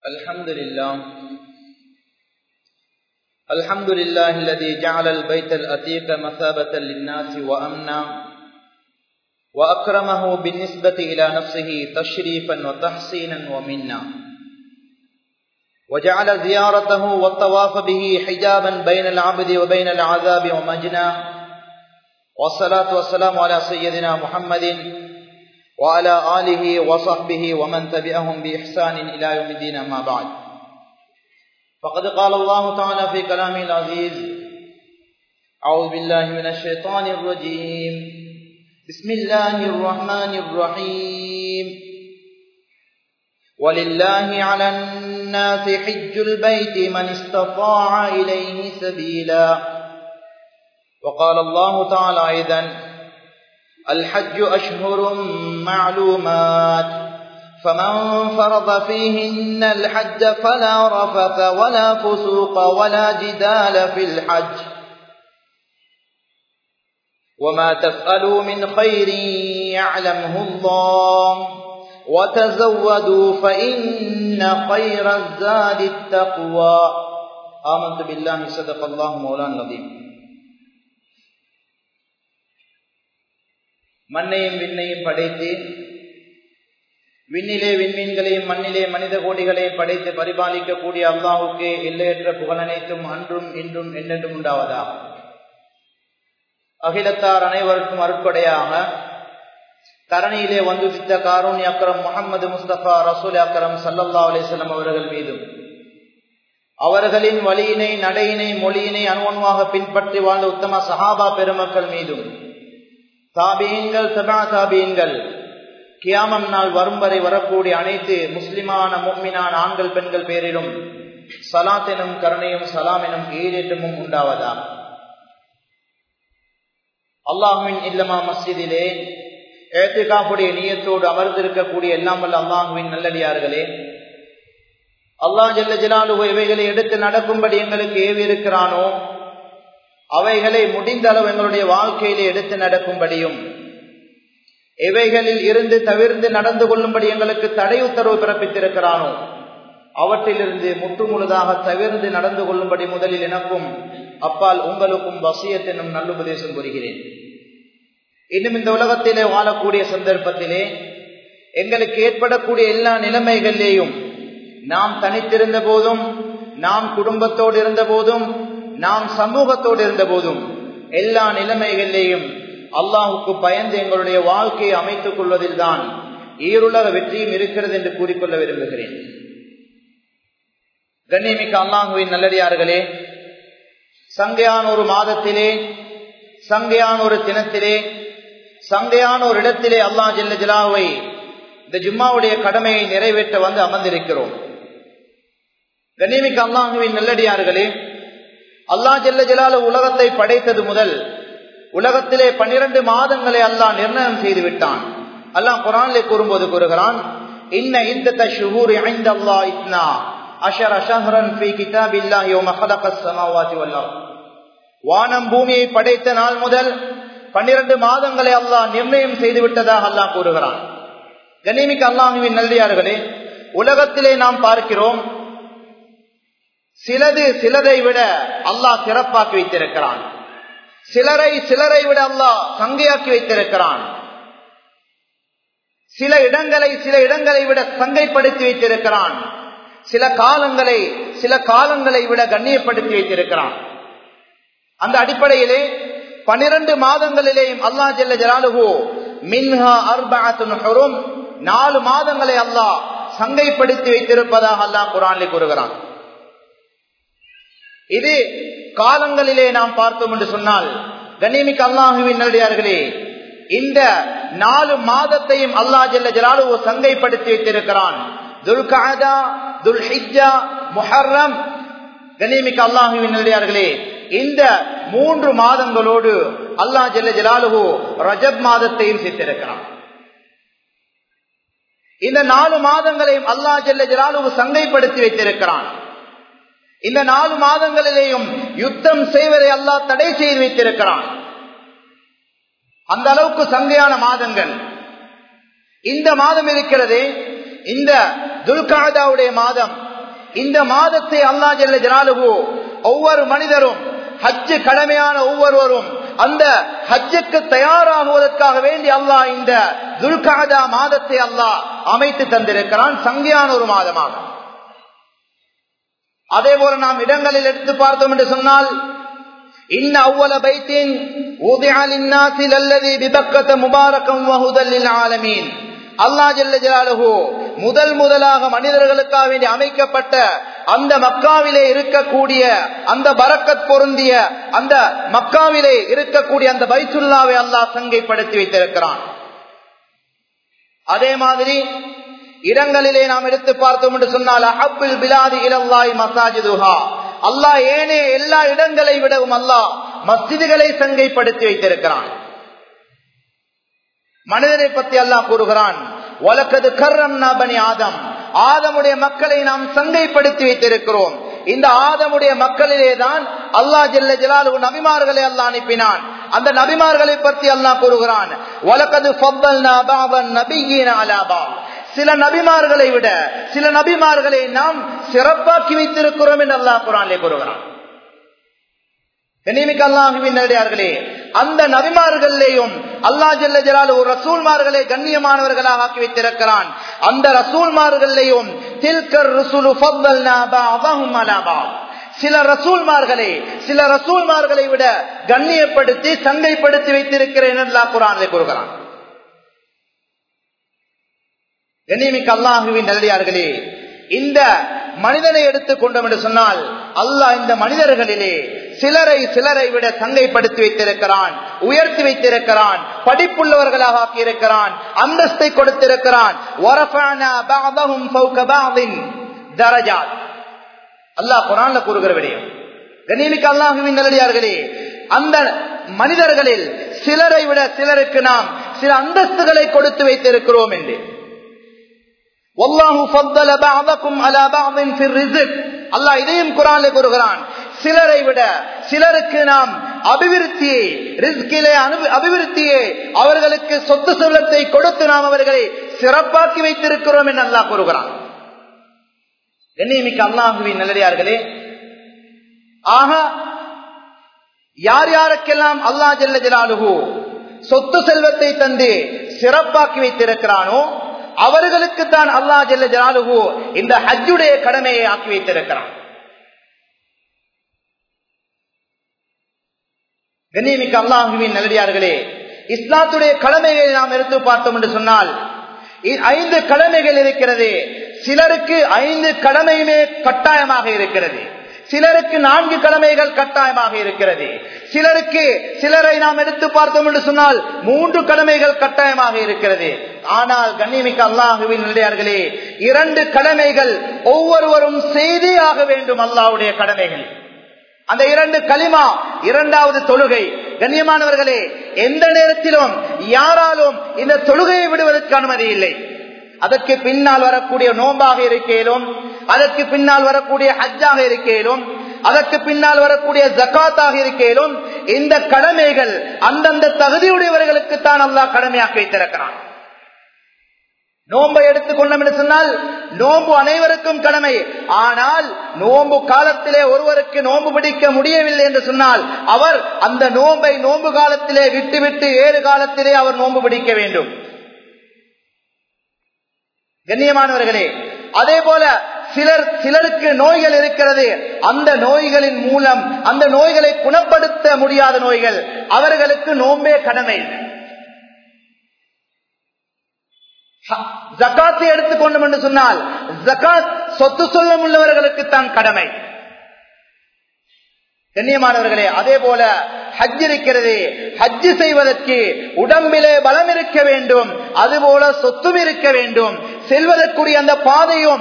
الحمد لله الحمد لله الذي جعل البيت الأتيق مثابة للناس وأمنا وأكرمه بالنسبة إلى نفسه تشريفا وتحسينا ومنا وجعل زيارته والطواف به حجابا بين العبد وبين العذاب ومجنى والصلاة والسلام على سيدنا محمد وعلى آله وصحبه ومن تبعهم بإحسان إلى يوم الدين أما بعد فقد قال الله تعالى في كلامه العزيز أعوذ بالله من الشيطان الرجيم بسم الله الرحمن الرحيم ولله على الناس حج البيت من استطاع إليه سبيلا وقال الله تعالى أيضا الحج أشهر معلومات فمن فرض فيهن الحج فلا رفث ولا فسوق ولا جدال في الحج وما تفعلوا من خير يعلمه الله وتزودوا فإن خير الزاد التقوى آمنت بالله صدق الله مولانا العظيم மண்ணையும் விண்ணையும் படைத்து விண்ணிலே விண்மீன்களையும் மண்ணிலே மனித கோடிகளையும் படைத்து பரிபாலிக்கக்கூடிய அல்லாவுக்கு எல்லையற்ற புகழனைத்தும் அன்றும் இன்றும் என்றென்றும் உண்டாவதா அகிலத்தார் அனைவருக்கும் அருட்படையாக தரணியிலே வந்து சித்த காரூணி அக்கரம் முகமது முஸ்தபா ரசூல் அக்கரம் சல்லல்லா அலிஸ்லாம் அவர்கள் மீதும் அவர்களின் வழியினை நடையினை மொழியினை அனுவன்மாக பின்பற்றி வாழ்ந்த உத்தம சஹாபா பெருமக்கள் மீதும் தாபீன்கள் சபா தாபீன்கள் கியாமம் நாள் வரும் வரை வரக்கூடிய அனைத்து முஸ்லிமான மும்மினான ஆண்கள் பெண்கள் பேரிலும் சலாத் எனும் கருணையும் சலாம் எனும் ஈடேற்றமும் உண்டாவதா அல்லாஹுவின் இல்லமா மஸ்ஜிதிலே ஏத்துக்காப்புடைய நீயத்தோடு அமர்ந்திருக்கக்கூடிய எல்லாம் வல்ல அல்லாஹுவின் நல்லடியார்களே அல்லா ஜல்ல ஜலாலு இவைகளை எடுத்து நடக்கும்படி எங்களுக்கு ஏவி இருக்கிறானோ அவைகளை முடிந்த அளவு எங்களுடைய வாழ்க்கையிலே எடுத்து நடக்கும்படியும் இவைகளில் இருந்து தவிர்த்து நடந்து கொள்ளும்படி எங்களுக்கு தடை உத்தரவு பிறப்பித்திருக்கிறானோ அவற்றிலிருந்து முற்று முழுதாக தவிர்த்து நடந்து கொள்ளும்படி முதலில் எனக்கும் அப்பால் உங்களுக்கும் வசியத் என்னும் நல்லுபதேசம் புரிகிறேன் இன்னும் இந்த உலகத்திலே வாழக்கூடிய சந்தர்ப்பத்திலே எங்களுக்கு ஏற்படக்கூடிய எல்லா நிலைமைகளிலேயும் நாம் தனித்திருந்த போதும் நாம் குடும்பத்தோடு இருந்த போதும் நாம் சமூகத்தோடு இருந்த போதும் எல்லா நிலைமைகளிலேயும் அல்லாஹுக்கு பயந்து எங்களுடைய வாழ்க்கையை அமைத்துக் கொள்வதில் தான் ஈருலக வெற்றியும் இருக்கிறது என்று கூறிக்கொள்ள விரும்புகிறேன் கண்ணியமிக்க அல்லாஹுவின் நல்லடியார்களே சங்கையான ஒரு மாதத்திலே சங்கையான ஒரு தினத்திலே சங்கையான ஒரு இடத்திலே அல்லா ஜெல்ல ஜிலாவை இந்த ஜும்மாவுடைய கடமையை நிறைவேற்ற வந்து அமர்ந்திருக்கிறோம் கண்ணியமிக்க அல்லாஹுவின் நல்லடியார்களே அல்லா ஜெல்ல ஜலால உலகத்தை படைத்தது முதல் உலகத்திலே பன்னிரண்டு மாதங்களை அல்லாஹ் நிர்ணயம் செய்து விட்டான் அல்லாஹ் குரானிலே கூறும்போது கூறுகிறான் இன்ன இந்த ஷுஹூர் ஐந்த அல்லா இத்னா அஷர் அஷஹரன் ஃபி கிதாபில்லாஹி யௌம ஹலகஸ் ஸமாவாதி வல் அர்த் வானம் பூமியை படைத்த நாள் முதல் பன்னிரண்டு மாதங்களை அல்லாஹ் நிர்ணயம் செய்து விட்டதாக அல்லாஹ் கூறுகிறான் கனிமிக்கு அல்லாஹுவின் நல்லியார்களே உலகத்திலே நாம் பார்க்கிறோம் சிலது சிலரை விட அல்லாஹ் சிறப்பாக்கி வைத்திருக்கிறான் சிலரை சிலரை விட அல்லாஹ் சங்கையாக்கி வைத்திருக்கிறான் சில இடங்களை சில இடங்களை விட சங்கைப்படுத்தி வைத்திருக்கிறான் சில காலங்களை சில காலங்களை விட கண்ணியப்படுத்தி வைத்திருக்கிறான் அந்த அடிப்படையிலே பனிரெண்டு மாதங்களிலேயும் அல்லா ஜெல்ல ஜலாலுகோ மின்ஹா அர்பாத்தும் நாலு மாதங்களை அல்லாஹ் சங்கைப்படுத்தி வைத்திருப்பதாக அல்லாஹ் குரானில் கூறுகிறான் இது காலங்களிலே நாம் பார்த்தோம் என்று சொன்னால் கண்ணியமிக்க அல்லாஹுவின் நல்லடியார்களே இந்த நாலு மாதத்தையும் அல்லா ஜெல்ல ஜலாலு சங்கைப்படுத்தி வைத்திருக்கிறான் துல்காதா துல்ஹிஜா முஹர்ரம் கண்ணியமிக்க அல்லாஹுவின் நல்லடியார்களே இந்த மூன்று மாதங்களோடு அல்லா ஜெல்ல ஜலாலுஹு ரஜப் மாதத்தையும் சேர்த்திருக்கிறான் இந்த நாலு மாதங்களையும் அல்லா ஜெல்ல ஜலாலுஹு சங்கைப்படுத்தி வைத்திருக்கிறான் இந்த நாலு மாதங்களிலேயும் யுத்தம் செய்வதை அல்லாஹ் தடை செய்து வைத்திருக்கிறான் அந்த அளவுக்கு சங்கையான மாதங்கள் இந்த மாதம் இருக்கிறது இந்த துல்காதாவுடைய மாதம் இந்த மாதத்தை அல்லா ஜெல்ல ஜனாலுகு ஒவ்வொரு மனிதரும் ஹஜ்ஜு கடமையான ஒவ்வொருவரும் அந்த ஹஜ்ஜுக்கு தயாராகுவதற்காக வேண்டி அல்லாஹ் இந்த துல்காதா மாதத்தை அல்லாஹ் அமைத்து தந்திருக்கிறான் சங்கியான ஒரு மாதமாக அதே போல நாம் இடங்களில் எடுத்து பார்த்தோம் என்று சொன்னால் இன்ன அவ்வள பைத்தின் உதயாலின்னாசில் அல்லது விபக்கத்த முபாரக்கம் வகுதலில் ஆலமீன் அல்லா ஜல்ல ஜலாலுஹு முதல் முதலாக மனிதர்களுக்காக வேண்டி அமைக்கப்பட்ட அந்த மக்காவிலே இருக்கக்கூடிய அந்த பரக்கத் பொருந்திய அந்த மக்காவிலே இருக்கக்கூடிய அந்த பைத்துல்லாவை அல்லாஹ் சங்கைப்படுத்தி வைத்திருக்கிறான் அதே மாதிரி இடங்களிலே நாம் எடுத்து பார்த்தோம் என்று சொன்னால் அஹப்பில் பிலாதி இலல்லாய் மசாஜிதுஹா அல்லாஹ் ஏனே எல்லா இடங்களை விடவும் அல்லாஹ் மஸ்ஜிதுகளை சங்கைப்படுத்தி வைத்திருக்கிறான் மனிதனை பற்றி அல்லாஹ் கூறுகிறான் வழக்கது கர்ரம் பனி ஆதம் ஆதமுடைய மக்களை நாம் சங்கைப்படுத்தி வைத்திருக்கிறோம் இந்த ஆதமுடைய மக்களிலே தான் அல்லாஹ் ஜெல்ல ஜலாலு நபிமார்களை அல்லாஹ் அனுப்பினான் அந்த நபிமார்களை பற்றி அல்லாஹ் கூறுகிறான் வழக்கது சில நபிமார்களை விட சில நபிமார்களை நாம் சிறப்பாக்கி வைத்திருக்கிறோம் என்று அல்லாஹ் குரானிலே கூறுகிறான் அல்லாஹுவினர்களே அந்த நபிமார்களையும் அல்லா ஜல்ல ஜலால் ஒரு ரசூல்மார்களை கண்ணியமானவர்களாக ஆக்கி வைத்திருக்கிறான் அந்த ரசூல்மார்களையும் தில்கர் ருசுலு சில ரசூல்மார்களை சில ரசூல்மார்களை விட கண்ணியப்படுத்தி சங்கைப்படுத்தி வைத்திருக்கிறேன் அல்லா குரானிலே கூறுகிறான் கண்ணியமிக்க அல்லாஹுவின் நல்லடியார்களே இந்த மனிதனை எடுத்துக் கொண்டோம் என்று சொன்னால் அல்லாஹ் இந்த மனிதர்களிலே சிலரை சிலரை விட சங்கைப்படுத்தி வைத்திருக்கிறான் உயர்த்தி வைத்திருக்கிறான் படிப்புள்ளவர்களாக ஆக்கியிருக்கிறான் அந்தஸ்தை கொடுத்திருக்கிறான் அல்லாஹ் குரான்ல கூறுகிற விடயம் கண்ணியமிக்க அல்லாஹுவின் நல்லடியார்களே அந்த மனிதர்களில் சிலரை விட சிலருக்கு நாம் சில அந்தஸ்துகளை கொடுத்து வைத்திருக்கிறோம் என்று அல்லாஹ் இதையும் குரான்ல கூறுகிறான் சிலரை விட சிலருக்கு நாம் அபிவிருத்தியை ரிஸ்கிலே அபிவிருத்தியை அவர்களுக்கு சொத்து செல்வத்தை கொடுத்து நாம் அவர்களை சிறப்பாக்கி வைத்திருக்கிறோம் என்று அல்லாஹ் கூறுகிறான் கண்ணியமிக்க அல்லாஹுவின் நல்லடியார்களே ஆக யார் யாருக்கெல்லாம் அல்லா ஜல்ல ஜலாலுகு சொத்து செல்வத்தை தந்து சிறப்பாக்கி வைத்திருக்கிறானோ அவர்களுக்கு தான் அல்லா ஜல்ல ஜலாலுகு இந்த ஹஜ்ஜுடைய கடமையை ஆக்கி வைத்திருக்கிறான் கண்ணியமிக்க அல்லாஹுவின் நல்லடியார்களே இஸ்லாத்துடைய கடமைகளை நாம் எடுத்து பார்த்தோம் என்று சொன்னால் ஐந்து கடமைகள் இருக்கிறது சிலருக்கு ஐந்து கடமையுமே கட்டாயமாக இருக்கிறது சிலருக்கு நான்கு கடமைகள் கட்டாயமாக இருக்கிறது சிலருக்கு சிலரை நாம் எடுத்து பார்த்தோம் என்று சொன்னால் மூன்று கடமைகள் கட்டாயமாக இருக்கிறது ஆனால் கண்ணியமிக்க அல்லாஹுவின் நிலையார்களே இரண்டு கடமைகள் ஒவ்வொருவரும் செய்தே ஆக வேண்டும் அல்லாஹுடைய கடமைகள் அந்த இரண்டு களிமா இரண்டாவது தொழுகை கண்ணியமானவர்களே எந்த நேரத்திலும் யாராலும் இந்த தொழுகையை விடுவதற்கு அனுமதி இல்லை அதற்கு பின்னால் வரக்கூடிய நோம்பாக இருக்கையிலும் அதற்கு பின்னால் வரக்கூடிய ஹஜ்ஜாக இருக்கையிலும் அதற்கு பின்னால் வரக்கூடிய ஜக்காத்தாக இருக்கையிலும் இந்த கடமைகள் அந்தந்த தகுதியுடையவர்களுக்கு தான் அல்லாஹ் கடமையாக்கி வைத்திருக்கிறான் நோன்பை எடுத்துக்கொண்டோம் என்று சொன்னால் நோன்பு அனைவருக்கும் கடமை ஆனால் நோன்பு காலத்திலே ஒருவருக்கு நோன்பு பிடிக்க முடியவில்லை என்று சொன்னால் அவர் அந்த நோன்பை நோன்பு காலத்திலே விட்டு விட்டு ஏழு காலத்திலே அவர் நோன்பு பிடிக்க வேண்டும் கண்ணியமானவர்களே அதே போல சிலர் சிலருக்கு நோய்கள் இருக்கிறது அந்த நோய்களின் மூலம் அந்த நோய்களை குணப்படுத்த முடியாத நோய்கள் அவர்களுக்கு நோம்பே கடமை ஜக்காத்தை எடுத்துக்கொண்டோம் என்று சொன்னால் ஜக்காத் சொத்து சொல்லம் உள்ளவர்களுக்கு தான் கடமை கண்ணியமானவர்களே அதே போல ஹஜ் இருக்கிறது ஹஜ் செய்வதற்கு உடம்பிலே பலம் இருக்க வேண்டும் அதுபோல சொத்தும் இருக்க வேண்டும் செல்வதற்குரிய அந்த பாதையும்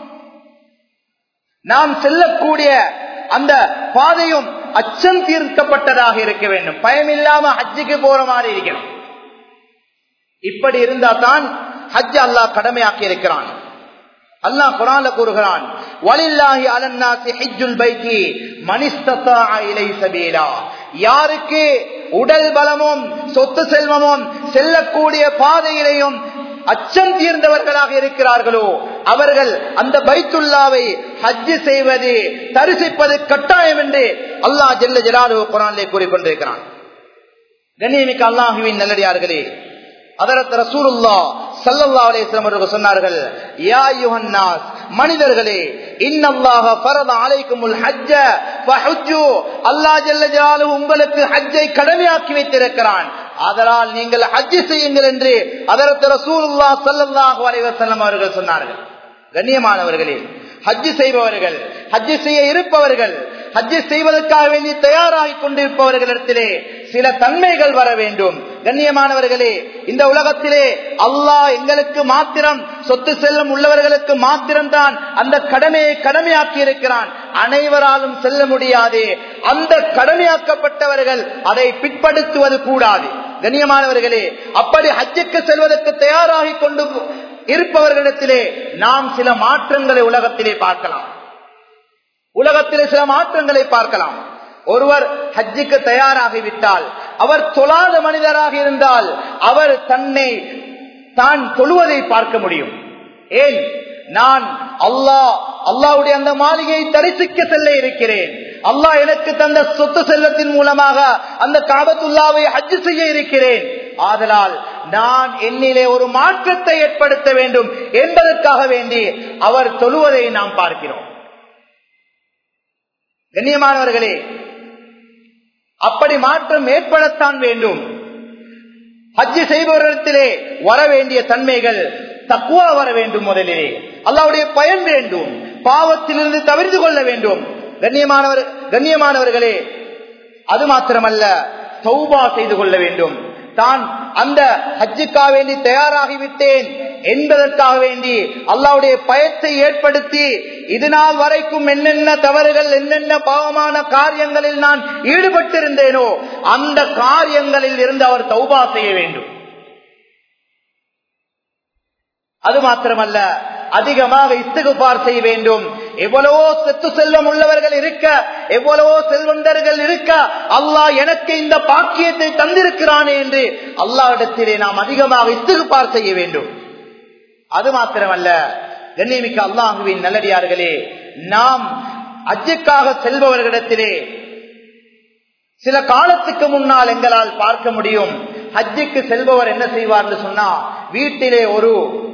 நாம் செல்லக்கூடிய அந்த பாதையும் அச்சம் தீர்க்கப்பட்டதாக இருக்க வேண்டும் பயமில்லாம ஹஜ்ஜுக்கு போற மாதிரி இருக்கணும் இப்படி இருந்தா தான் ஹஜ் அல்லாஹ் கடமையாக்கி இருக்கிறான் அல்லாஹ் குரான்ல கூறுகிறான் வலில்லாஹி அலன்னாசி ஹஜ்ஜுல் பைத்தி மனிஸ்ததா இலை சபீலா யாருக்கு உடல் பலமும் சொத்து செல்வமும் செல்லக்கூடிய பாதையிலையும் அச்சம் தீர்ந்தவர்களாக இருக்கிறார்களோ அவர்கள் அந்த பைத்துல்லாவை ஹஜ்ஜு செய்வது தரிசிப்பது கட்டாயம் என்று அல்லாஹ் ஜெல்ல ஜலாலு குரானிலே கூறிக்கொண்டிருக்கிறான் கண்ணியமிக்க அல்லாஹுவின் நல்லடியார்களே அதரத் ரசூலுல்லா சல்லல்லா அலைஹிஸ்ஸலாம் அவர்கள் சொன்னார்கள் யா யுஹன்னாஸ் மனிதர்களே இன்னல்லாஹ ஃபரத அலைக்குமுல் ஹஜ்ஜ ஃபஹுஜ்ஜு அல்லாஹ் ஜல்ல ஜலாலுஹு உங்களுக்கு ஹஜ்ஜை கடமையாக்கி வைத்திருக்கிறான் அதனால் நீங்கள் ஹஜ் செய்யுங்கள் என்று அதரத் ரசூலுல்லா சல்லல்லாஹு அலைஹி வஸல்லம் அவர்கள் சொன்னார்கள் கண்ணியமானவர்களே ஹஜ் செய்பவர்கள் ஹஜ் செய்ய இருப்பவர்கள் ஹஜ் செய்வதற்காக வேண்டி தயாராகி கொண்டிருப்பவர்களிடத்திலே சில தன்மைகள் வர வேண்டும் கண்ணியமானவர்களே இந்த உலகத்திலே அல்லாஹ் எங்களுக்கு மாத்திரம் சொத்து செல்லும் உள்ளவர்களுக்கு மாத்திரம்தான் அந்த கடமையை கடமையாக்கி இருக்கிறான் அனைவராலும் செல்ல முடியாது அந்த கடமையாக்கப்பட்டவர்கள் அதை பிற்படுத்துவது கூடாது கண்ணியமானவர்களே அப்படி ஹஜ்ஜுக்கு செல்வதற்கு தயாராகி கொண்டு இருப்பவர்களிடத்திலே நாம் சில மாற்றங்களை உலகத்திலே பார்க்கலாம் உலகத்திலே சில மாற்றங்களை பார்க்கலாம் ஒருவர் ஹஜ்ஜுக்கு தயாராகிவிட்டால் அவர் தொழாத மனிதராக இருந்தால் அவர் தன்னை தான் தொழுவதை பார்க்க முடியும் ஏன் நான் அல்லாஹ் அல்லாவுடைய அந்த மாளிகையை தரிசிக்க செல்ல இருக்கிறேன் அல்லாஹ் எனக்கு தந்த சொத்து செல்வத்தின் மூலமாக அந்த காபத்துல்லாவை ஹஜ்ஜு செய்ய இருக்கிறேன் ஆதலால் நான் என்னிலே ஒரு மாற்றத்தை ஏற்படுத்த வேண்டும் என்பதற்காக வேண்டி அவர் தொழுவதை நாம் பார்க்கிறோம் கண்ணியமானவர்களே அப்படி மாற்றம் ஏற்படத்தான் வேண்டும் ஹஜ்ஜு செய்பவரிடத்திலே வர வேண்டிய தன்மைகள் தக்குவா வர வேண்டும் முதலிலே அல்லாவுடைய பயன் வேண்டும் பாவத்திலிருந்து தவிர்த்து கொள்ள வேண்டும் கண்ணியமானவர் கண்ணியமானவர்களே அது மாத்திரமல்ல சௌபா செய்து கொள்ள வேண்டும் தான் அந்த ஹஜ்ஜுக்காக வேண்டி தயாராகிவிட்டேன் என்பதற்காக வேண்டி அல்லாவுடைய பயத்தை ஏற்படுத்தி இது நாள் வரைக்கும் என்னென்ன தவறுகள் என்னென்ன பாவமான காரியங்களில் நான் ஈடுபட்டிருந்தேனோ அந்த காரியங்களில் இருந்து அவர் தௌபா செய்ய வேண்டும் அது மாத்திரமல்ல அதிகமாக இஸ்துகுபார் செய்ய வேண்டும் எவ்வளவோ செத்து செல்வம் உள்ளவர்கள் இருக்க எவ்வளவோ செல்வந்தர்கள் இருக்க அல்லாஹ் எனக்கு இந்த பாக்கியத்தை தந்திருக்கிறானே என்று அல்லாவிடத்திலே நாம் அதிகமாக இஸ்துகுபார் செய்ய வேண்டும் அது மாத்திரமல்ல கண்ணியமிக்க அல்லாஹுவின் நல்லடியார்களே நாம் அஜுக்காக செல்பவர்களிடத்திலே சில காலத்துக்கு முன்னால் எங்களால் பார்க்க முடியும் ஹஜ்ஜுக்கு செல்பவர் என்ன செய்வார் சொன்னா வீட்டிலே ஒரு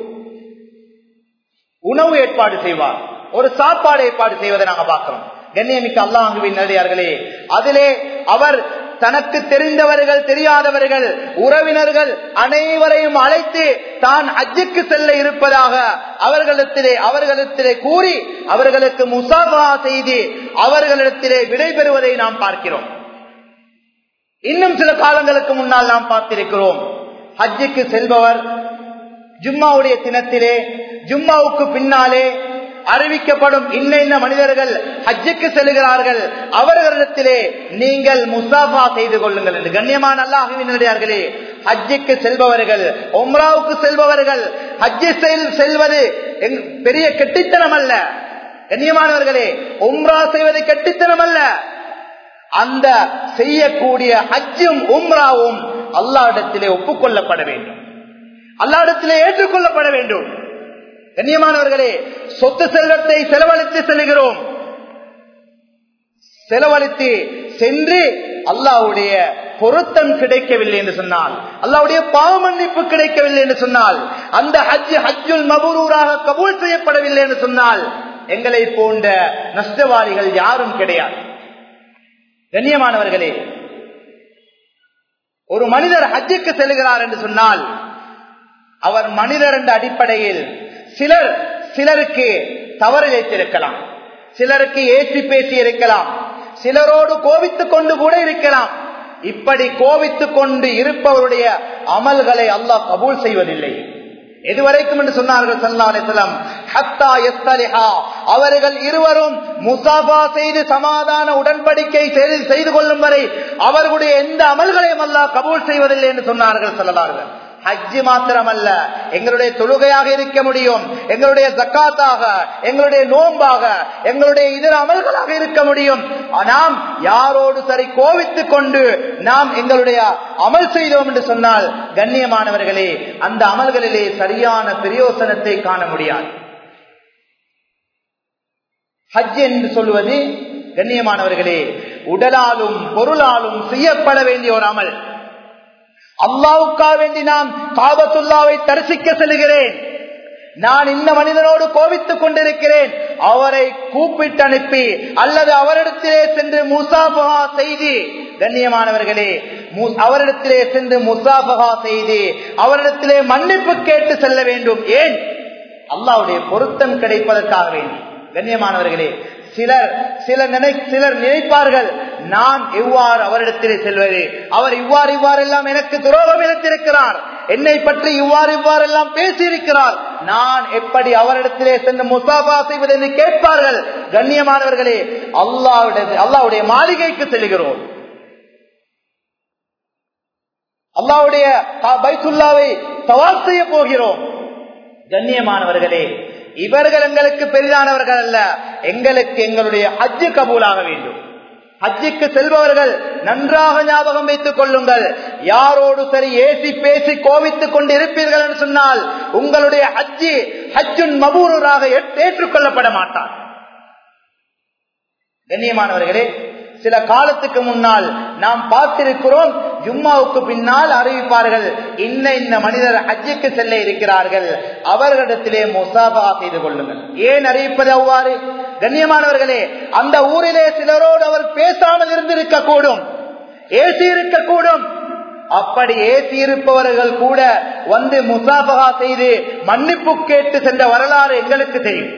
உணவு ஏற்பாடு செய்வார் ஒரு சாப்பாடு ஏற்பாடு செய்வதை நாங்க பார்க்கிறோம் கண்ணியமிக்க அல்லாஹுவின் நல்லடியார்களே அதிலே அவர் தனக்கு தெரிந்தவர்கள் தெரியாதவர்கள் உறவினர்கள் அனைவரையும் அழைத்து தான் அஜுக்கு செல்ல இருப்பதாக அவர்களிடத்திலே அவர்களிடத்திலே கூறி அவர்களுக்கு முசாபா செய்து அவர்களிடத்திலே விடைபெறுவதை நாம் பார்க்கிறோம் இன்னும் சில காலங்களுக்கு முன்னால் நாம் பார்த்திருக்கிறோம் ஹஜ்ஜுக்கு செல்பவர் ஜும்மாவுடைய தினத்திலே ஜும்மாவுக்கு பின்னாலே அறிவிக்கப்படும் இன்ன இன்ன மனிதர்கள் ஹஜ்ஜுக்கு செல்கிறார்கள் அவர்களிடத்திலே நீங்கள் முசாஃபா செய்து கொள்ளுங்கள் என்று கண்ணியமான அல்லாஹுவினர்களே ஹஜ்ஜுக்கு செல்பவர்கள் ஒம்ராவுக்கு செல்பவர்கள் ஹஜ்ஜு செல்வது பெரிய கெட்டித்தனம் அல்ல கண்ணியமானவர்களே ஒம்ரா செய்வது கெட்டித்தனம் அல்ல அந்த செய்யக்கூடிய ஹஜ்ஜும் உம்ராவும் அல்லாவிடத்திலே ஒப்புக்கொள்ளப்பட வேண்டும் அல்லாவிடத்திலே ஏற்றுக்கொள்ளப்பட வேண்டும் கண்ணியமானவர்களே சொத்து செல்வத்தை செலவழித்து செல்கிறோம் செலவழித்து சென்று அல்லாவுடைய பொருத்தம் கிடைக்கவில்லை என்று சொன்னால் அல்லாவுடைய பாவ மன்னிப்பு கிடைக்கவில்லை என்று சொன்னால் அந்த ஹஜ் ஹஜ்ஜுல் மபூரூராக கபூல் செய்யப்படவில்லை என்று சொன்னால் எங்களை போன்ற நஷ்டவாதிகள் யாரும் கிடையாது கண்ணியமானவர்களே ஒரு மனிதர் ஹஜ்ஜுக்கு செல்கிறார் என்று சொன்னால் அவர் மனிதர் என்ற அடிப்படையில் சிலர் சிலருக்கு தவறு வைத்திருக்கலாம் சிலருக்கு ஏற்றி பேசி இருக்கலாம் சிலரோடு கோபித்துக் கொண்டு கூட இருக்கலாம் இப்படி கோபித்துக் கொண்டு இருப்பவருடைய அமல்களை அல்லாஹ் கபூல் செய்வதில்லை எதுவரைக்கும் என்று சொன்னார்கள் சல்லா அலிஸ்லாம் ஹத்தா எஸ்தலிஹா அவர்கள் இருவரும் முசாபா செய்து சமாதான உடன்படிக்கை செய்து கொள்ளும் வரை அவர்களுடைய எந்த அமல்களையும் அல்லாஹ் கபூல் செய்வதில்லை என்று சொன்னார்கள் சொல்லலார்கள் ஹஜ்ஜு மாத்திரமல்ல எங்களுடைய தொழுகையாக இருக்க முடியும் எங்களுடைய ஜக்காத்தாக எங்களுடைய நோன்பாக எங்களுடைய இதர அமல்களாக இருக்க முடியும் நாம் யாரோடு சரி கோவித்துக் கொண்டு நாம் எங்களுடைய அமல் செய்தோம் என்று சொன்னால் கண்ணியமானவர்களே அந்த அமல்களிலே சரியான பிரயோசனத்தை காண முடியாது ஹஜ் என்று சொல்வது கண்ணியமானவர்களே உடலாலும் பொருளாலும் செய்யப்பட வேண்டிய ஒரு அமல் அல்லாவுக்கா வேண்டி நான் காபத்துல்லாவை தரிசிக்க செல்கிறேன் நான் இந்த மனிதனோடு கோபித்துக் கொண்டிருக்கிறேன் அவரை கூப்பிட்டு அனுப்பி அல்லது அவரிடத்திலே சென்று முசாபகா செய்து கண்ணியமானவர்களே அவரிடத்திலே சென்று முசாபகா செய்து அவரிடத்திலே மன்னிப்பு கேட்டு செல்ல வேண்டும் ஏன் அல்லாவுடைய பொருத்தம் கிடைப்பதற்காக வேண்டும் கண்ணியமானவர்களே சிலர் சில நினை சிலர் நினைப்பார்கள் நான் எவ்வாறு அவரிடத்திலே செல்வது அவர் இவ்வாறு இவ்வாறெல்லாம் எனக்கு துரோகம் இழைத்திருக்கிறார் என்னை பற்றி இவ்வாறு இவ்வாறெல்லாம் பேசியிருக்கிறார் நான் எப்படி அவரிடத்திலே சென்று முசாபா செய்வது என்று கேட்பார்கள் கண்ணியமானவர்களே அல்லாவுடைய அல்லாவுடைய மாளிகைக்கு செல்கிறோம் அல்லாவுடைய பைசுல்லாவை சவால் செய்ய போகிறோம் கண்ணியமானவர்களே இவர்கள் எங்களுக்கு பெரிதானவர்கள் அல்ல எங்களுக்கு எங்களுடைய ஹஜ்ஜு கபூலாக வேண்டும் ஹஜ்ஜுக்கு செல்பவர்கள் நன்றாக ஞாபகம் வைத்துக் கொள்ளுங்கள் யாரோடு சரி ஏசி பேசி கோவித்துக் கொண்டு இருப்பீர்கள் என்று சொன்னால் உங்களுடைய ஹஜ்ஜி ஹஜ்ஜுன் மபூராக ஏற்றுக்கொள்ளப்பட மாட்டார் கண்ணியமானவர்களே சில காலத்துக்கு முன்னால் நாம் பார்த்திருக்கிறோம் ஜும்மாவுக்கு பின்னால் அறிவிப்பார்கள் இன்ன இந்த மனிதர் ஹஜ்ஜுக்கு செல்ல இருக்கிறார்கள் அவர்களிடத்திலே முசாபா செய்து கொள்ளுங்கள் ஏன் அறிவிப்பது அவ்வாறு கண்ணியமானவர்களே அந்த ஊரிலே சிலரோடு அவர் பேசாமல் இருந்திருக்க கூடும் ஏசி இருக்கக்கூடும் அப்படி ஏசி இருப்பவர்கள் கூட வந்து முசாபகா செய்து மன்னிப்பு கேட்டு சென்ற வரலாறு எங்களுக்கு தெரியும்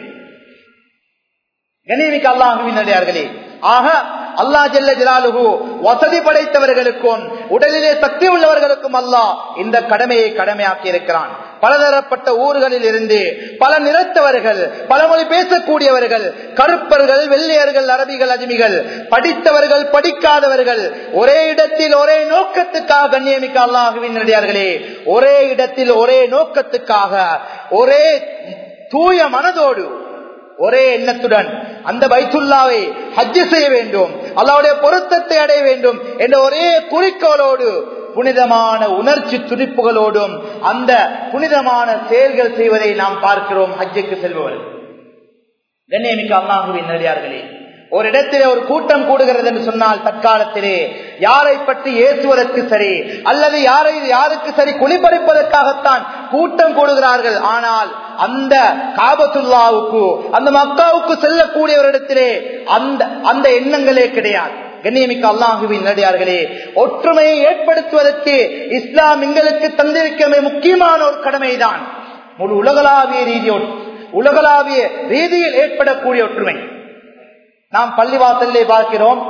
கணிமிக்கு அல்லாஹுவின் நடிகார்களே ஆக அல்லா ஜெல்ல ஜலாலுகு வசதி படைத்தவர்களுக்கும் உடலிலே சக்தி உள்ளவர்களுக்கும் அல்லாஹ் இந்த கடமையை கடமையாக்கி இருக்கிறான் பலதரப்பட்ட ஊர்களில் இருந்து பல நிறத்தவர்கள் பலமொழி பேசக்கூடியவர்கள் கருப்பர்கள் வெள்ளையர்கள் அரபிகள் அஜிமிகள் படித்தவர்கள் படிக்காதவர்கள் ஒரே இடத்தில் ஒரே நோக்கத்துக்காக கண்ணியமிக்க அல்லாஹுவின் நடிகார்களே ஒரே இடத்தில் ஒரே நோக்கத்துக்காக ஒரே தூய மனதோடு ஒரே எண்ணத்துடன் அந்த பைத்துல்லாவை ஹஜ்ஜு செய்ய வேண்டும் அல்லாவுடைய பொருத்தத்தை அடைய வேண்டும் என்ற ஒரே குறிக்கோளோடு புனிதமான உணர்ச்சி துடிப்புகளோடும் அந்த புனிதமான செயல்கள் செய்வதை நாம் பார்க்கிறோம் ஹஜ்ஜுக்கு செல்பவர்கள் கண்ணியமிக்க அல்லாஹுவின் நடிகார்களே ஒரு இடத்திலே ஒரு கூட்டம் கூடுகிறது என்று சொன்னால் தற்காலத்திலே யாரை பற்றி ஏசுவதற்கு சரி அல்லது யாரை யாருக்கு சரி குளிப்பறிப்பதற்காகத்தான் கூட்டம் கூடுகிறார்கள் ஆனால் அந்த காபத்துல்லாவுக்கு அந்த மக்காவுக்கு செல்லக்கூடியவரிடத்திலே அந்த அந்த எண்ணங்களே கிடையாது கண்ணியமிக்க அல்லாஹுவின் நடிகார்களே ஒற்றுமையை ஏற்படுத்துவதற்கு இஸ்லாம் எங்களுக்கு தந்திருக்க முக்கியமான ஒரு கடமைதான் ஒரு உலகளாவிய ரீதியோடு உலகளாவிய ரீதியில் ஏற்படக்கூடிய ஒற்றுமை நாம் பள்ளிவாசல்லே பார்க்கிறோம்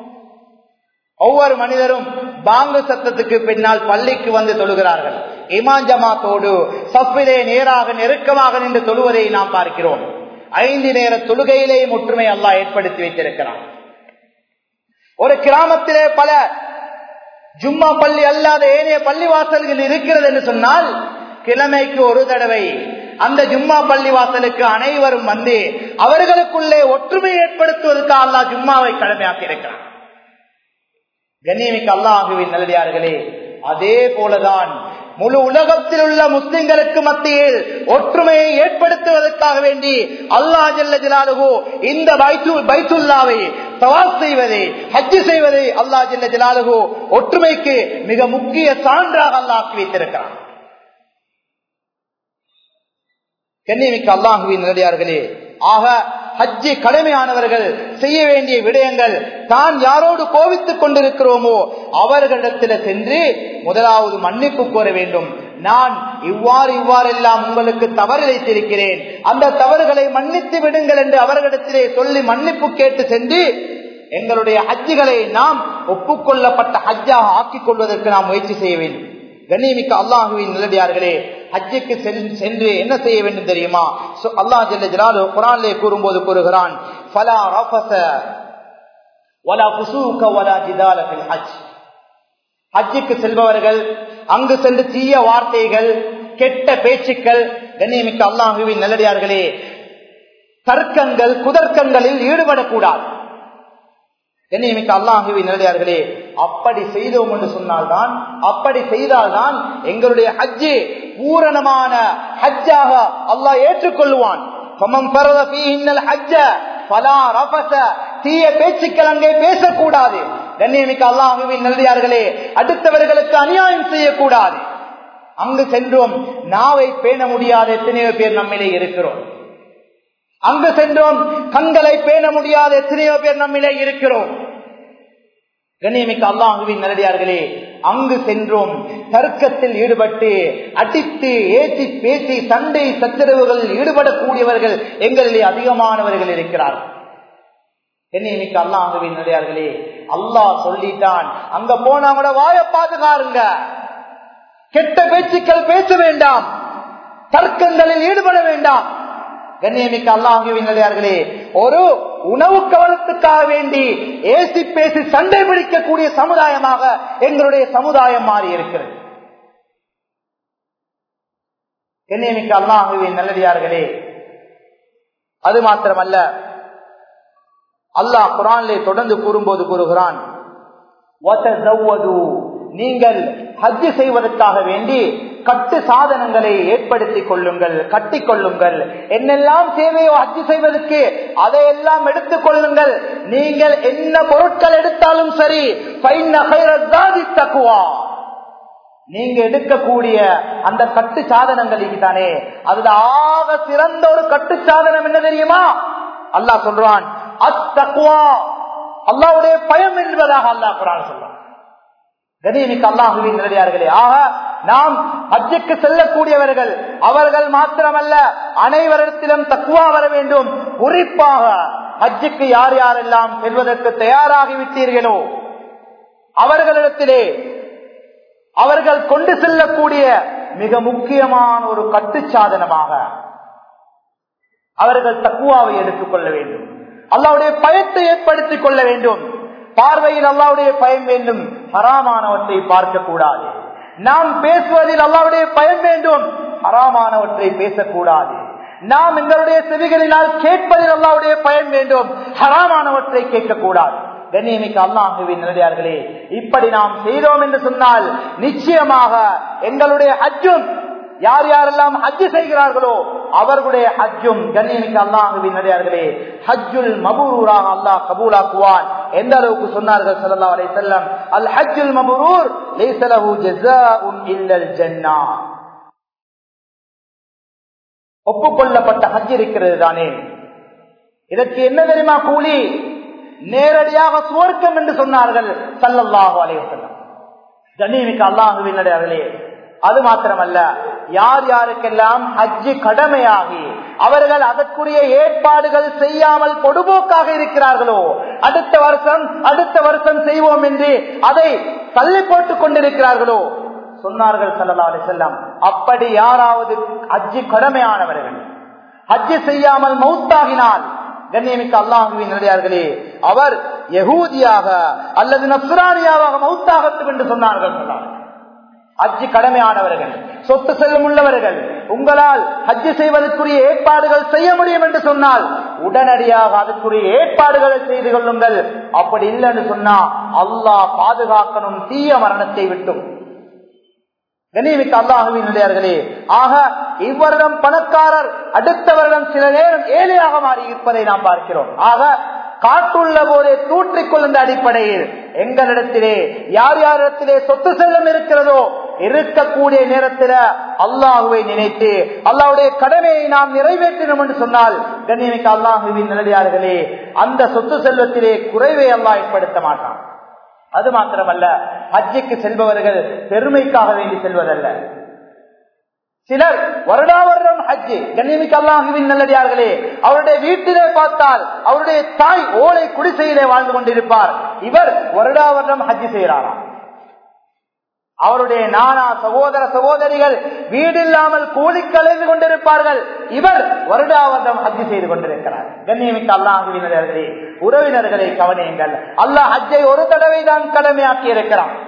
ஒவ்வொரு மனிதரும் பாங்கு சத்தத்துக்கு பின்னால் பள்ளிக்கு வந்து தொழுகிறார்கள் இமான் ஜமாத்தோடு சப்பிலே நேராக நெருக்கமாக நின்று தொழுவதை நாம் பார்க்கிறோம் ஐந்து நேர தொழுகையிலேயும் ஒற்றுமை அல்லா ஏற்படுத்தி வைத்திருக்கிறான் ஒரு கிராமத்திலே பல ஜும்மா பள்ளி அல்லாத ஏனைய பள்ளி வாசல்கள் இருக்கிறது என்று சொன்னால் கிழமைக்கு ஒரு தடவை அந்த ஜும்மா பள்ளி வாசலுக்கு அனைவரும் வந்து அவர்களுக்குள்ளே ஒற்றுமை ஏற்படுத்துவதற்கு அல்லா ஜும்மாவை கடமையாக்கி இருக்கிறான் கண்ணியமிக்க அல்லாஹுவின் நல்லடியார்களே அதே போலதான் முழு உலகத்தில் உள்ள முஸ்லிம்களுக்கு மத்தியில் ஒற்றுமையை ஏற்படுத்துவதற்காக வேண்டி அல்லா ஜல்ல ஜலாலுகோ இந்த பைத்துல்லாவை சவால் செய்வதை ஹஜ்ஜு செய்வதை அல்லா ஜல்ல ஜலாலுகோ ஒற்றுமைக்கு மிக முக்கிய சான்றாக அல்லாக்கி வைத்திருக்கிறான் கண்ணியமிக்க அல்லாஹுவின் நல்லடியார்களே ஆக ஹஜ்ஜி கடமையானவர்கள் செய்ய வேண்டிய விடயங்கள் தான் யாரோடு கோவித்துக் கொண்டிருக்கிறோமோ அவர்களிடத்தில் சென்று முதலாவது மன்னிப்பு கோர வேண்டும் நான் இவ்வாறு இவ்வாறெல்லாம் உங்களுக்கு தவறு வைத்திருக்கிறேன் அந்த தவறுகளை மன்னித்து விடுங்கள் என்று அவர்களிடத்திலே சொல்லி மன்னிப்பு கேட்டு சென்று எங்களுடைய ஹஜ்ஜுகளை நாம் ஒப்புக்கொள்ளப்பட்ட ஹஜ்ஜாக ஆக்கிக் கொள்வதற்கு நாம் முயற்சி செய்ய வேண்டும் கண்ணியமிக்க அல்லாஹுவின் நிலடியார்களே ஹஜ்ஜுக்கு சென்று என்ன செய்ய வேண்டும் தெரியுமா அல்லா ஜல்ல ஜலாலு குரானிலே கூறும்போது கூறுகிறான் ஃபலா ரஃபஸ வலா ஃபுசூக வலா ஜிதால ஃபில் ஹஜ் ஹஜ்ஜுக்கு செல்பவர்கள் அங்கு சென்று தீய வார்த்தைகள் கெட்ட பேச்சுக்கள் கண்ணியமிக்க அல்லாஹுவின் நல்லடியார்களே தர்க்கங்கள் குதர்க்கங்களில் ஈடுபடக்கூடாது கண்ணியமிக்க அல்லாஹுவின் நல்லடியார்களே அப்படி செய்தோம் என்று சொன்னால்தான் அப்படி செய்தால்தான் எங்களுடைய ஹஜ்ஜு பூரணமான ஹஜ்ஜாக அல்லாஹ் ஏற்றுக்கொள்வான் தீய பேச்சுக்கள் அங்கே பேசக்கூடாது கண்ணியமிக்க அல்லாஹுவின் நல்லடியார்களே அடுத்தவர்களுக்கு அநியாயம் செய்யக்கூடாது அங்கு சென்றோம் நாவை பேண முடியாத எத்தனையோ பேர் நம்மிலே இருக்கிறோம் அங்கு சென்றோம் கண்களை பேண முடியாத எத்தனையோ பேர் நம்மிலே இருக்கிறோம் கண்ணியமிக்க அல்லாஹுவின் நல்லடியார்களே அங்கு சென்றோம் தர்க்கத்தில் ஈடுபட்டு அடித்து ஏற்றி பேசி சண்டை சச்சரவுகளில் ஈடுபடக்கூடியவர்கள் எங்களிலே அதிகமானவர்கள் இருக்கிறார்கள் கண்ணியமிக்க அல்லாஹுவின் நல்லடியார்களே அல்லாஹ் சொல்லிட்டான் அங்க போனா கூட வாய பாதுகாருங்க கெட்ட பேச்சுக்கள் பேச வேண்டாம் தர்க்கங்களில் ஈடுபட வேண்டாம் கண்ணியமிக்க அல்லாஹுவினர்களே ஒரு உணவு கவனத்துக்காக வேண்டி ஏசி பேசி சண்டை பிடிக்கக்கூடிய சமுதாயமாக எங்களுடைய சமுதாயம் மாறி இருக்கிறது கண்ணியமிக்க அல்லாஹுவின் நல்லடியார்களே அது மாத்திரமல்ல அல்லாஹ் குரானிலே தொடர்ந்து கூறும்போது கூறுகிறான் நீங்கள் ஹஜ்ஜு செய்வதற்காக வேண்டி கட்டு சாதனங்களை ஏற்படுத்திக் கொள்ளுங்கள் கட்டிக் கொள்ளுங்கள் என்னெல்லாம் தேவையோ ஹஜ்ஜு செய்வதற்கு அதையெல்லாம் எடுத்துக் கொள்ளுங்கள் நீங்கள் என்ன பொருட்கள் எடுத்தாலும் சரி தக்குவா நீங்க எடுக்கக்கூடிய அந்த கட்டு சாதனங்களுக்கு தானே அதுல ஆக சிறந்த ஒரு கட்டு சாதனம் என்ன தெரியுமா அல்லாஹ் சொல்றான் அத்தக்குவா அல்லாவுடைய பயம் என்பதாக அல்லாஹ் குரான் சொல்றான் கதியமிக்கு அல்லாஹுவின் நிலையார்களே ஆக நாம் ஹஜ்ஜுக்கு செல்லக்கூடியவர்கள் அவர்கள் மாத்திரமல்ல அனைவரிடத்திலும் தக்குவா வர வேண்டும் குறிப்பாக ஹஜ்ஜுக்கு யார் யாரெல்லாம் செல்வதற்கு தயாராகிவிட்டீர்களோ அவர்களிடத்திலே அவர்கள் கொண்டு செல்லக்கூடிய மிக முக்கியமான ஒரு கட்டு சாதனமாக அவர்கள் தக்குவாவை எடுத்துக் கொள்ள வேண்டும் அல்லாவுடைய பயத்தை ஏற்படுத்திக் கொள்ள வேண்டும் பார்வையில் அல்லாவுடைய பயம் வேண்டும் ஹராமானவற்றை பார்க்க கூடாது நாம் பேசுவதில் அல்லாவுடைய பயம் வேண்டும் ஹராமானவற்றை பேசக்கூடாது நாம் எங்களுடைய செவிகளினால் கேட்பதில் அல்லாவுடைய பயம் வேண்டும் ஹராமானவற்றை கேட்கக்கூடாது கண்ணியமிக்க அல்லாஹுவின் நிலையார்களே இப்படி நாம் செய்தோம் என்று சொன்னால் நிச்சயமாக எங்களுடைய ஹஜ்ஜும் யார் யாரெல்லாம் ஹஜ்ஜு செய்கிறார்களோ அவர்களுடைய ஹஜ்ஜும் கண்ணியமிக்க அல்லாஹுவின் நிலையார்களே ஹஜ்ஜுல் மபூராக அல்லாஹ் கபூலாக்குவான் எந்த அளவுக்கு சொன்னார்கள் சல்லா அலை செல்லம் அல் ஹஜ்ஜுல் மபூர் லைசலஹு ஜஸாஉன் இல்லல் ஜன்னா ஒப்புக்கொள்ளப்பட்ட ஹஜ் இருக்கிறது தானே இதற்கு என்ன தெரியுமா கூலி நேரடியாக சுவர்க்கம் என்று சொன்னார்கள் சல்லல்லாஹு அலைவசல்லம் கண்ணியமிக்க அல்லாஹுவின் நடையார்களே அது மாத்திரமல்ல யார் யாருக்கெல்லாம் ஹஜ்ஜு கடமையாகி அவர்கள் அதற்குரிய ஏற்பாடுகள் செய்யாமல் பொடுபோக்காக இருக்கிறார்களோ அடுத்த வருஷம் அடுத்த வருஷம் செய்வோம் என்று அதை தள்ளி போட்டுக் கொண்டிருக்கிறார்களோ சொன்னார்கள் சல்லா அலி செல்லம் அப்படி யாராவது ஹஜ்ஜு கடமையானவர்கள் ஹஜ்ஜு செய்யாமல் மௌத்தாகினால் கண்ணியமிக்க அல்லாஹுவின் நிலையார்களே அவர் யகூதியாக அல்லது நசுரானியாவாக மௌத்தாகட்டும் என்று சொன்னார்கள் சொன்னார்கள் ஹஜ்ஜு கடமையானவர்கள் சொத்து செல்லும் உள்ளவர்கள் உங்களால் ஹஜ்ஜு செய்வதற்குரிய ஏற்பாடுகள் செய்ய முடியும் என்று சொன்னால் உடனடியாக அதற்குரிய ஏற்பாடுகளை செய்து கொள்ளுங்கள் அப்படி இல்லைன்னு சொன்னா அல்லாஹ் பாதுகாக்கணும் தீய மரணத்தை விட்டும் கண்ணியமிக்க அல்லாஹுவின் நிலையார்களே ஆக இவ்வருடம் பணக்காரர் அடுத்த வருடம் சில நேரம் ஏழையாக மாறி இருப்பதை நாம் பார்க்கிறோம் ஆக காட்டுள்ள போதே தூற்றிக் கொள்ளுந்த அடிப்படையில் எங்களிடத்திலே யார் யாரிடத்திலே சொத்து செல்லம் இருக்கிறதோ இருக்கக்கூடிய நேரத்தில் அல்லாஹுவை நினைத்து அல்லாவுடைய கடமையை நாம் நிறைவேற்றினோம் என்று சொன்னால் கண்ணியமிக்க அல்லாஹுவின் நிலையார்களே அந்த சொத்து செல்வத்திலே குறைவை அல்லாஹ் ஏற்படுத்த மாட்டான் அது மாத்திரமல்ல ஹஜ்ஜுக்கு செல்பவர்கள் பெருமைக்காக வேண்டி செல்வதல்ல சிலர் வருடா வருடம் ஹஜ்ஜு கண்ணியமிக்க அல்லாஹுவின் நல்லடியார்களே அவருடைய வீட்டிலே பார்த்தால் அவருடைய தாய் ஓலை குடிசையிலே வாழ்ந்து கொண்டிருப்பார் இவர் வருடா வருடம் ஹஜ்ஜு செய்கிறாராம் அவருடைய நானா சகோதர சகோதரிகள் வீடு இல்லாமல் கூலி கலைந்து கொண்டிருப்பார்கள் இவர் வருடாவதம் ஹஜ்ஜு செய்து கொண்டிருக்கிறார் கண்ணியமிக்க அல்லாஹுவினர்களே உறவினர்களை கவனியுங்கள் அல்லாஹ் ஹஜ்ஜை ஒரு தடவை தான் கடமையாக்கி இருக்கிறான்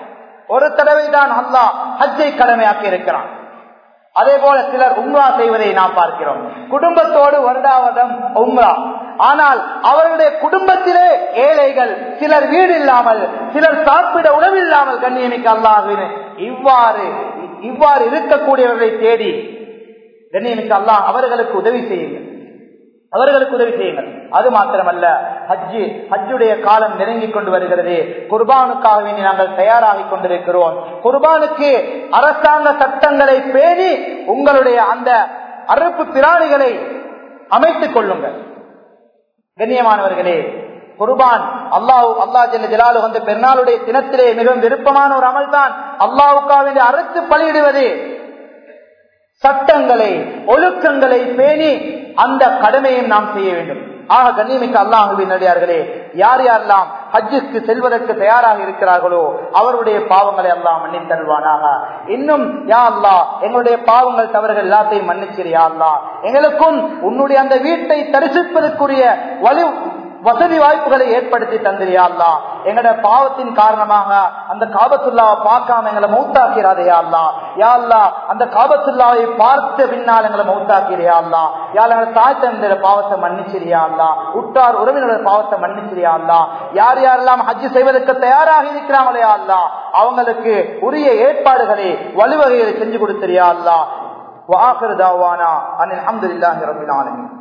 ஒரு தடவை தான் அல்லாஹ் ஹஜ்ஜை கடமையாக்கி இருக்கிறான் அதே போல சிலர் உம்ரா செய்வதை நாம் பார்க்கிறோம் குடும்பத்தோடு வருடாவதம் உம்ரா ஆனால் அவர்களுடைய குடும்பத்திலே ஏழைகள் சிலர் வீடு இல்லாமல் சிலர் சாப்பிட உணவில்லாமல் கண்ணியமிக்க அல்லாஹுவின் இவ்வாறு இவ்வாறு இருக்கக்கூடியவர்களை தேடி கண்ணியமிக்க அல்லாஹ் அவர்களுக்கு உதவி செய்யுங்கள் அவர்களுக்கு உதவி செய்யுங்கள் அது மாத்திரமல்ல ஹஜ்ஜு ஹஜ்ஜுடைய காலம் நெருங்கிக் கொண்டு வருகிறது குர்பானுக்காக வேண்டி நாங்கள் தயாராகி கொண்டிருக்கிறோம் குர்பானுக்கு அரசாங்க சட்டங்களை பேணி உங்களுடைய அந்த அறுப்பு பிராணிகளை அமைத்துக் கொள்ளுங்கள் கண்ணியமானவர்களே குர்பான் அல்லாஹு அல்லா ஜெல்ல ஜலாலு வந்த பெருநாளுடைய தினத்திலே மிகவும் விருப்பமான ஒரு அமல் தான் அல்லாவுக்காக வேண்டி அறுத்து பலியிடுவது சட்டங்களை ஒழுக்கங்களை பேணி அந்த கடமையும் நாம் செய்ய வேண்டும் ஆக கண்ணியமிக்க அல்லாஹுவின் நடிகார்களே யார் யாரெல்லாம் ஹஜ்ஜுக்கு செல்வதற்கு தயாராக இருக்கிறார்களோ அவருடைய பாவங்களை எல்லாம் மன்னித்தருவானாக இன்னும் யா அல்லா எங்களுடைய பாவங்கள் தவறுகள் எல்லாத்தையும் மன்னிச்சிரு யா அல்லா எங்களுக்கும் உன்னுடைய அந்த வீட்டை தரிசிப்பதற்குரிய வலு வசதி வாய்ப்புகளை ஏற்படுத்தி தந்திரியா அல்லா எங்கட பாவத்தின் காரணமாக அந்த காபத்துல்லாவை பார்க்காம எங்களை மௌத்தாக்கிறாதையா அல்லா யா அல்லா அந்த காபத்துல்லாவை பார்த்த பின்னால் எங்களை மௌத்தாக்கிறியா அல்லா யார் எங்களை தாய் தந்தைய பாவத்தை மன்னிச்சிரியா அல்லா உற்றார் உறவினரோட பாவத்தை மன்னிச்சிரியா அல்லா யார் யாரெல்லாம் ஹஜ் செய்வதற்கு தயாராக இருக்கிறாங்களே அல்லா அவங்களுக்கு உரிய ஏற்பாடுகளை வலுவகைகளை செஞ்சு கொடுத்திரியா அல்லா வாஹர் தாவானா அனில் அஹமதுல்லாஹி ரபில் ஆலமீன்